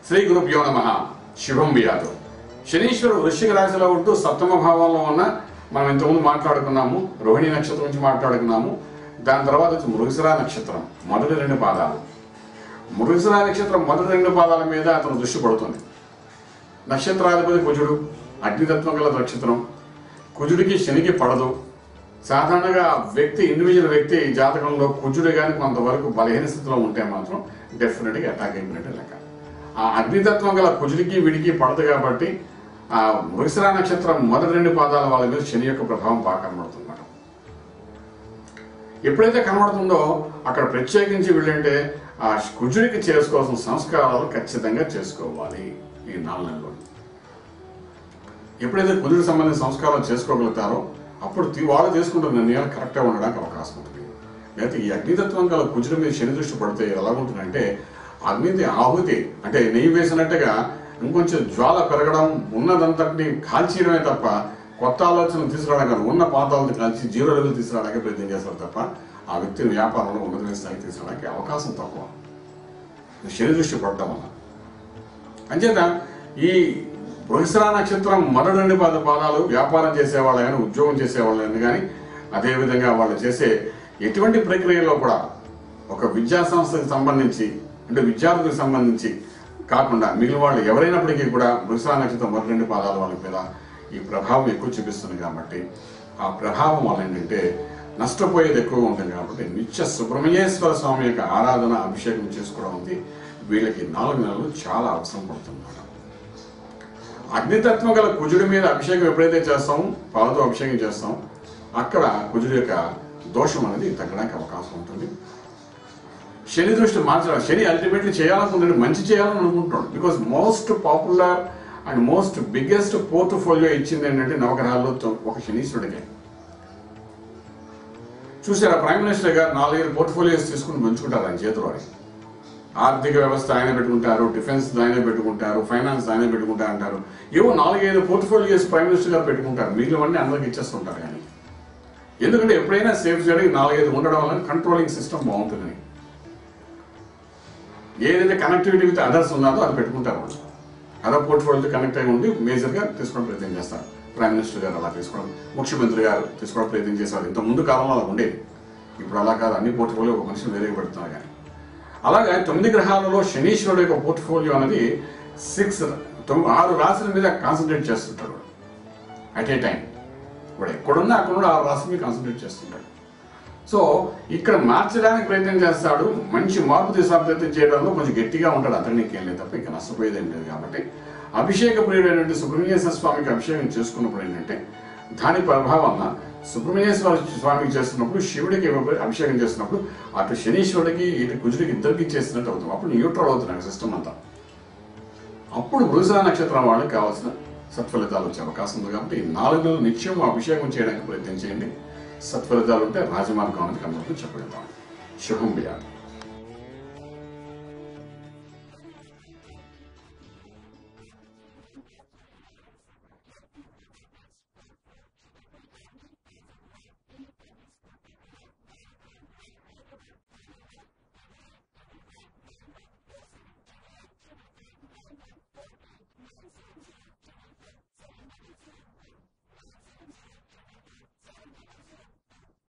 శ్రీ గురుభ్యో నమ శుభం బియాదు శనీశ్వరుడు వృశ్చిక రాశిలో ఉంటూ సప్తమ భావంలో ఉన్న మనం ఇంతకుముందు మాట్లాడుకున్నాము రోహిణి నక్షత్రం నుంచి మాట్లాడుకున్నాము దాని తర్వాత వచ్చి మృగశిరా నక్షత్రం మొదటి రెండు పాదాలు మృగశిరా నక్షత్రం మొదటి రెండు పాదాల మీద అతను దృష్టి పడుతుంది నక్షత్రాధిపతి కుజుడు అగ్నితత్వం గల నక్షత్రం కుజుడికి శనికి పడదు సాధారణంగా వ్యక్తి ఇండివిజువల్ వ్యక్తి జాతకంలో కుజుడు కానీ కొంతవరకు బలహీన స్థితిలో ఉంటే మాత్రం డెఫినెట్గా అటాక్ అయిపోయినట్టే లెక్క ఆ అగ్నితత్వం గల కుజుడికి విడికి పడదు కాబట్టి ఆ మృగశిరా నక్షత్రం మొదటి రెండు పాదాల వాళ్ళ మీద శని యొక్క ప్రభావం బాగా కనబడుతుంది అన్నమాట. ఎప్పుడైతే కనబడుతుందో అక్కడ ప్రత్యేకించి వీళ్ళంటే ఆ కుజుడికి చేసుకోవాల్సిన సంస్కారాలు ఖచ్చితంగా చేసుకోవాలి ఈ నాలుగు నెలలు ఎప్పుడైతే కుజుడికి సంబంధించిన సంస్కారాలు చేసుకోగలుగుతారో అప్పుడు తీ- వాళ్ళు తీసుకుంటున్న నిర్ణయాలు కరెక్ట్గా ఉండడానికి అవకాశం ఉంటుంది లేకపోతే ఈ అగ్నితత్వం గల కుజుడి మీద శని దృష్టి పడితే ఎలా ఉంటుందంటే అగ్నిది ఆహుతి అంటే నెయ్యి వేసినట్టుగా ఇంకొంచెం జ్వాల పెరగడం ఉన్నదంతటిని కాల్చేయడమే తప్ప కొత్త ఆలోచనలు తీసుకురావడానికి ఉన్న పాతాలను కాల్చి జీరో లెవెల్ తీసుకురావడానికి ప్రయత్నం చేస్తారు తప్ప ఆ వ్యక్తిని వ్యాపారంలో ఉన్నతమైన స్థాయికి తీసుకురావడానికి అవకాశం తక్కువ శని దృష్టి పడటం వల్ల అంచేత ఈ బృహస్రా నక్షత్రం మొదటి రెండు పద పాదాలు వ్యాపారం చేసేవాళ్ళు కానీ ఉద్యోగం చేసేవాళ్ళు కానీ అదేవిధంగా వాళ్ళు చేసే ఎటువంటి ప్రక్రియలో కూడా ఒక విద్యా సంస్థకి సంబంధించి అంటే విద్యార్థులకు సంబంధించి కాకుండా మిగిలిన వాళ్ళు ఎవరైనప్పటికీ కూడా బృహస్రా నక్షత్రం మొదటి రెండు పాదాల వాళ్ళ మీద ఈ ప్రభావం ఎక్కువ చూపిస్తుంది కాబట్టి ఆ ప్రభావం వల్ల ఏంటంటే నష్టపోయేది ఎక్కువగా ఉంటుంది కాబట్టి నిత్య సుబ్రహ్మణ్యేశ్వర స్వామి యొక్క ఆరాధన అభిషేకం చేసుకోవడం ఉంది వీళ్ళకి నాలుగు నెలలు చాలా అవసరం పడుతుంది అగ్నితత్వం గల కుజుడి మీద అభిషేకం ఎప్పుడైతే చేస్తామో పాలతో అభిషేకం చేస్తాం అక్కడ కుజుడి యొక్క దోషం అనేది తగ్గడానికి అవకాశం ఉంటుంది శని దృష్టి మార్చడం శని అల్టిమేట్లీ చేయాలనుకుంటున్నాడు మంచి చేయాలని అనుకుంటున్నాడు because most popular and most biggest portfolio ఇచ్చింది ఏంటంటే నవగ్రహాల్లో తొ- ఒక శనీశ్వరుడికే చూసారా ప్రైమ్ మినిస్టర్ గారు నాలుగైదు పోర్ట్ఫోలియోస్ తీసుకుని పెంచుకుంటారు ఆయన చేతిలో అని. ఆర్థిక వ్యవస్థ ఆయన పెట్టుకుంటారు డిఫెన్స్ ఆయనే పెట్టుకుంటారు ఫైనాన్స్ ఆయనే పెట్టుకుంటారు అంటారు ఏవో నాలుగైదు పోర్ట్ఫోలియోస్ ప్రైమ్ మినిస్టర్ గారు పెట్టుకుంటారు మిగిలినవన్నీ అందరికి ఇచ్చేస్తుంటారు కానీ ఎందుకంటే ఎప్పుడైనా సేఫ్ చేయడానికి నాలుగైదు ఉండడం వల్ల కంట్రోలింగ్ సిస్టమ్ బాగుంటుందని ఏదైతే కనెక్టివిటీ విత్ అదర్స్ ఉన్నదో అది పెట్టుకుంటారు వాళ్ళు అదర్ పోర్ట్ఫోలియో కనెక్ట్ అయి ఉండి మేజర్గా తీసుకోవడం ప్రయత్నం చేస్తారు ప్రైమ్ మినిస్టర్ గారు అలా తీసుకోవడం ముఖ్యమంత్రి గారు తీసుకోవడం ప్రయత్నం చేశారు ఇంత ముందు కాలంలో అలా ఉండేది ఇప్పుడు అలా కాదు అన్ని పోర్ట్ఫోలియో ఒక మనిషిని వేరే పెడుతున్నారు కానీ అలాగే తొమ్మిది గ్రహాలలో శనీశ్వరుడు యొక్క పోర్ట్ఫోలియో అనేది సిక్స్ ఆరు రాశుల మీద కాన్సన్ట్రేట్ చేస్తుంటాడు అట్ ఏ టైం ఇప్పుడు ఎక్కడున్నా అక్కడ ఆరు రాశుల మీద కాన్సన్ట్రేట్ చేస్తుంటాడు సో ఇక్కడ మార్చడానికి ప్రయత్నం చేస్తాడు మంచి మార్పు తీసుకునే ప్రయత్నం చేయడంలో కొంచెం గట్టిగా ఉంటాడు అతనికి ఏం లేదు తప్ప ఇంకా నష్టపోయేది ఏం లేదు కాబట్టి అభిషేక ప్రియుడైనటువంటి సుబ్రహ్మణ్యేశ్వర స్వామికి అభిషేకం చేసుకున్నప్పుడు ఏంటంటే దాని ప్రభావం సుబ్రహ్మణ్యేశ్వర స్వామికి చేస్తున్నప్పుడు శివుడికి అభిషేకం చేస్తున్నప్పుడు అటు శనీశ్వరుడికి ఇటు కుజుడికి ఇద్దరికి చేసినట్టు అవుతుంది అప్పుడు న్యూట్రల్ అవుతుంది సిస్టమ్ అంతా అప్పుడు వృషభ నక్షత్రం వాళ్ళకి కావాల్సిన సత్ఫలితాలు వచ్చే అవకాశం ఉంది కాబట్టి ఈ నాలుగు నెలలు నిత్యం అభిషేకం చేయడానికి ప్రయత్నం చేయండి సత్ఫలితాలు ఉంటే రాజమార్గం అనేది కనుక చెప్పగలుగుతాం శుభం బియాలి